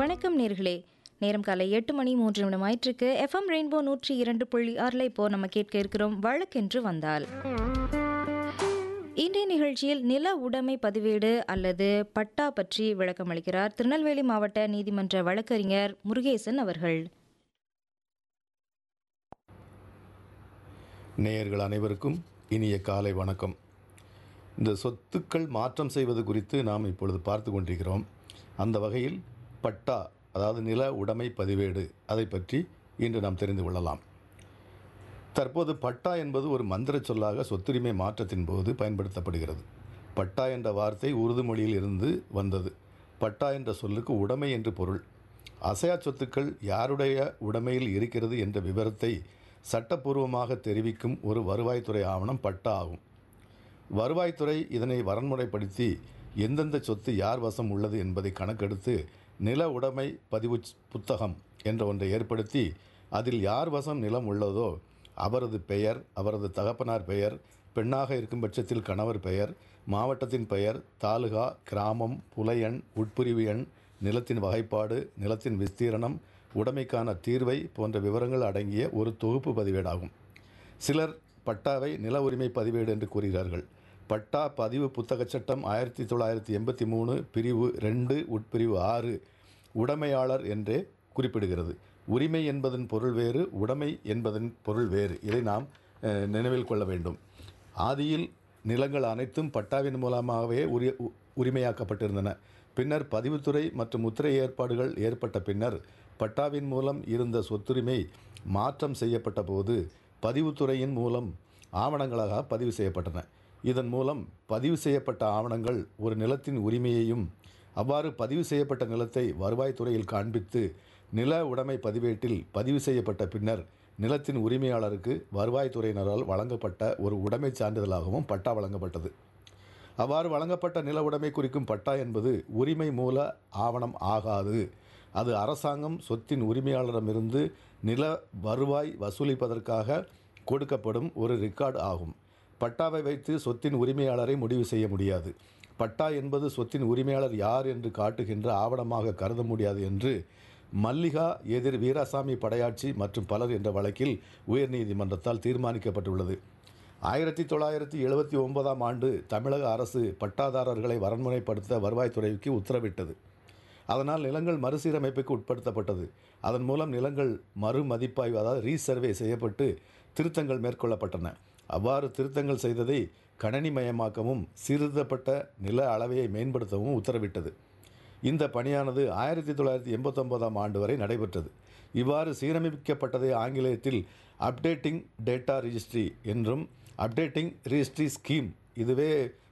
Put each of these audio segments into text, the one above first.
வணக்கம் நேர்களே நேரம் காலை எட்டு மணி மூன்று நிமிடம் ஆயிற்றுக்கு எஃப்எம் ரெயின்போ நூற்றி இரண்டு புள்ளி ஆறில் இப்போ நம்ம கேட்க இருக்கிறோம் வழக்கென்று வந்தால் இன்றைய நிகழ்ச்சியில் நில உடைமை பதிவேடு அல்லது பட்டா பற்றி விளக்கம் அளிக்கிறார் திருநெல்வேலி மாவட்ட நீதிமன்ற வழக்கறிஞர் முருகேசன் அவர்கள் நேயர்கள் அனைவருக்கும் இனிய காலை வணக்கம் இந்த சொத்துக்கள் மாற்றம் செய்வது குறித்து நாம் இப்பொழுது பார்த்து கொண்டிருக்கிறோம் அந்த வகையில் பட்டா அதாவது நில உடைமை பதிவேடு அதை பற்றி இன்று நாம் தெரிந்து கொள்ளலாம் தற்போது பட்டா என்பது ஒரு மந்திர சொல்லாக சொத்துரிமை மாற்றத்தின் போது பயன்படுத்தப்படுகிறது பட்டா என்ற வார்த்தை உருது மொழியில் இருந்து வந்தது பட்டா என்ற சொல்லுக்கு உடைமை என்று பொருள் அசையா சொத்துக்கள் யாருடைய உடைமையில் இருக்கிறது என்ற விவரத்தை சட்டப்பூர்வமாக தெரிவிக்கும் ஒரு வருவாய்த்துறை ஆவணம் பட்டா ஆகும் வருவாய்த்துறை இதனை வரன்முறைப்படுத்தி எந்தெந்த சொத்து யார் வசம் உள்ளது என்பதை கணக்கெடுத்து நில உடைமை பதிவு புத்தகம் என்ற ஒன்றை ஏற்படுத்தி அதில் யார் வசம் நிலம் உள்ளதோ அவரது பெயர் அவரது தகப்பனார் பெயர் பெண்ணாக இருக்கும் பட்சத்தில் கணவர் பெயர் மாவட்டத்தின் பெயர் தாலுகா கிராமம் புலையண் உட்பிரிவு எண் நிலத்தின் வகைப்பாடு நிலத்தின் விஸ்தீரணம் உடைமைக்கான தீர்வை போன்ற விவரங்கள் அடங்கிய ஒரு தொகுப்பு பதிவேடாகும் சிலர் பட்டாவை நில உரிமை பதிவேடு என்று கூறுகிறார்கள் பட்டா பதிவு புத்தகச் சட்டம் ஆயிரத்தி தொள்ளாயிரத்தி எண்பத்தி மூணு பிரிவு ரெண்டு உட்பிரிவு ஆறு உடைமையாளர் என்றே குறிப்பிடுகிறது உரிமை என்பதன் பொருள் வேறு உடைமை என்பதன் பொருள் வேறு இதை நாம் அஹ், நினைவில் கொள்ள வேண்டும் ஆதியில் நிலங்கள் அனைத்தும் பட்டாவின் மூலமாகவே உரி உ- உரிமையாக்கப்பட்டிருந்தன பின்னர் பதிவுத்துறை மற்றும் முத்திரை ஏற்பாடுகள் ஏற்பட்ட பின்னர் பட்டாவின் மூலம் இருந்த சொத்துரிமை மாற்றம் செய்யப்பட்ட போது பதிவுத்துறையின் மூலம் ஆவணங்களாக பதிவு செய்யப்பட்டன இதன் மூலம் பதிவு செய்யப்பட்ட ஆவணங்கள் ஒரு நிலத்தின் உரிமையையும் அவ்வாறு பதிவு செய்யப்பட்ட நிலத்தை வருவாய்த்துறையில் காண்பித்து நில உடைமை பதிவேட்டில் பதிவு செய்யப்பட்ட பின்னர் நிலத்தின் உரிமையாளருக்கு வருவாய்த்துறையினரால் வழங்கப்பட்ட ஒரு உடைமைச் சான்றிதழாகவும் பட்டா வழங்கப்பட்டது அவ்வாறு வழங்கப்பட்ட நில உடைமை குறிக்கும் பட்டா என்பது உரிமை மூல ஆவணம் ஆகாது அது அரசாங்கம் சொத்தின் உரிமையாளரிடமிருந்து நில வருவாய் வசூலிப்பதற்காக கொடுக்கப்படும் ஒரு ரெக்கார்டு ஆகும் பட்டாவை வைத்து சொத்தின் உரிமையாளரை முடிவு செய்ய முடியாது பட்டா என்பது சொத்தின் உரிமையாளர் யார் என்று காட்டுகின்ற ஆவணமாக கருத முடியாது என்று மல்லிகா எதிர் வீராசாமி படையாட்சி மற்றும் பலர் என்ற வழக்கில் உயர்நீதிமன்றத்தால் தீர்மானிக்கப்பட்டுள்ளது ஆயிரத்தி தொள்ளாயிரத்தி எழுபத்தி ஒன்பதாம் ஆண்டு தமிழக அரசு பட்டாதாரர்களை வரன்முறைப்படுத்த வருவாய்த்துறைக்கு உத்தரவிட்டது அதனால் நிலங்கள் மறுசீரமைப்புக்கு உட்படுத்தப்பட்டது அதன் மூலம் நிலங்கள் மறுமதிப்பாய்வு அதாவது ரீசர்வே செய்யப்பட்டு திருத்தங்கள் மேற்கொள்ளப்பட்டன அவ்வாறு திருத்தங்கள் செய்ததை கணனிமயமாக்கவும் சீர்திருத்தப்பட்ட நில அளவையை மேம்படுத்தவும் உத்தரவிட்டது இந்த பணியானது ஆயிரத்தி தொள்ளாயிரத்தி எண்பத்தொன்பதாம் ஆண்டு வரை நடைபெற்றது இவ்வாறு சீரமைக்கப்பட்டதை ஆங்கிலத்தில் அப்டேட்டிங் டேட்டா ரிஜிஸ்ட்ரி என்றும் அப்டேட்டிங் ரிஜிஸ்ட்ரி ஸ்கீம் இதுவே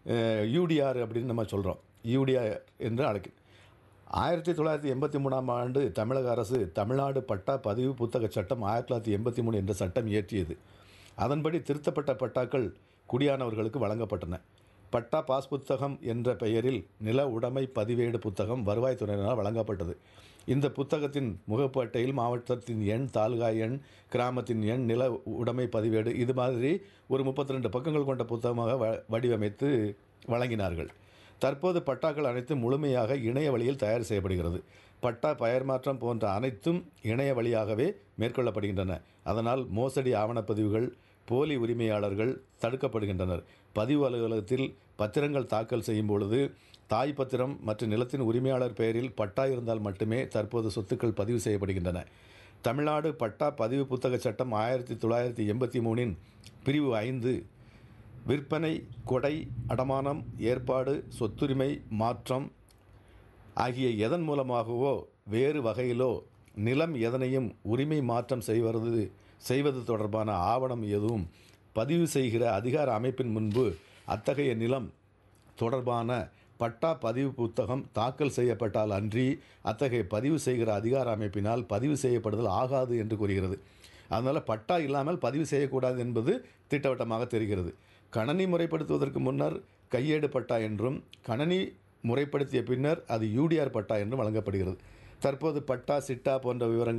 யூடிஆர் அப்படின்னு நம்ம சொல்கிறோம் யூடிஆர் என்று அழைக்கும் ஆயிரத்தி தொள்ளாயிரத்தி எண்பத்தி மூணாம் ஆண்டு தமிழக அரசு தமிழ்நாடு பட்டா பதிவு புத்தகச் சட்டம் ஆயிரத்தி தொள்ளாயிரத்தி எண்பத்தி மூணு என்ற சட்டம் இயற்றியது அதன்படி திருத்தப்பட்ட பட்டாக்கள் குடியானவர்களுக்கு வழங்கப்பட்டன பட்டா பாஸ் புத்தகம் என்ற பெயரில் நில உடைமை பதிவேடு புத்தகம் வருவாய்த்துறையினரால் வழங்கப்பட்டது இந்த புத்தகத்தின் முகப்பு அட்டையில் மாவட்டத்தின் எண் தாலுகா எண் கிராமத்தின் எண் நில உடைமை பதிவேடு இது மாதிரி ஒரு முப்பத்தி ரெண்டு பக்கங்கள் கொண்ட புத்தகமாக வ வடிவமைத்து வழங்கினார்கள் தற்போது பட்டாக்கள் அனைத்தும் முழுமையாக இணைய வழியில் தயார் செய்யப்படுகிறது பட்டா பெயர் மாற்றம் போன்ற அனைத்தும் இணைய வழியாகவே மேற்கொள்ளப்படுகின்றன அதனால் மோசடி ஆவணப்பதிவுகள் போலி உரிமையாளர்கள் தடுக்கப்படுகின்றனர் பதிவு அலுவலகத்தில் பத்திரங்கள் தாக்கல் செய்யும் பொழுது தாய் பத்திரம் மற்றும் நிலத்தின் உரிமையாளர் பெயரில் பட்டா இருந்தால் மட்டுமே தற்போது சொத்துக்கள் பதிவு செய்யப்படுகின்றன தமிழ்நாடு பட்டா பதிவு புத்தக சட்டம் ஆயிரத்தி தொள்ளாயிரத்தி எண்பத்தி மூணின் பிரிவு ஐந்து விற்பனை கொடை அடமானம் ஏற்பாடு சொத்துரிமை மாற்றம் ஆகிய எதன் மூலமாகவோ வேறு வகையிலோ நிலம் எதனையும் உரிமை மாற்றம் செய்வது செய்வது தொடர்பான ஆவணம் எதுவும் பதிவு செய்கிற அதிகார அமைப்பின் முன்பு அத்தகைய நிலம் தொடர்பான பட்டா பதிவு புத்தகம் தாக்கல் செய்யப்பட்டால் அன்றி அத்தகைய பதிவு செய்கிற அதிகார அமைப்பினால் பதிவு செய்யப்படுதல் ஆகாது என்று கூறுகிறது அதனால் பட்டா இல்லாமல் பதிவு செய்யக்கூடாது என்பது திட்டவட்டமாக தெரிகிறது கணனி முறைப்படுத்துவதற்கு முன்னர் கையேடு பட்டா என்றும் கணனி முறைப்படுத்திய பின்னர் அது யூடிஆர் பட்டா என்றும் வழங்கப்படுகிறது தற்போது பட்டா சிட்டா போன்ற விவரங்கள்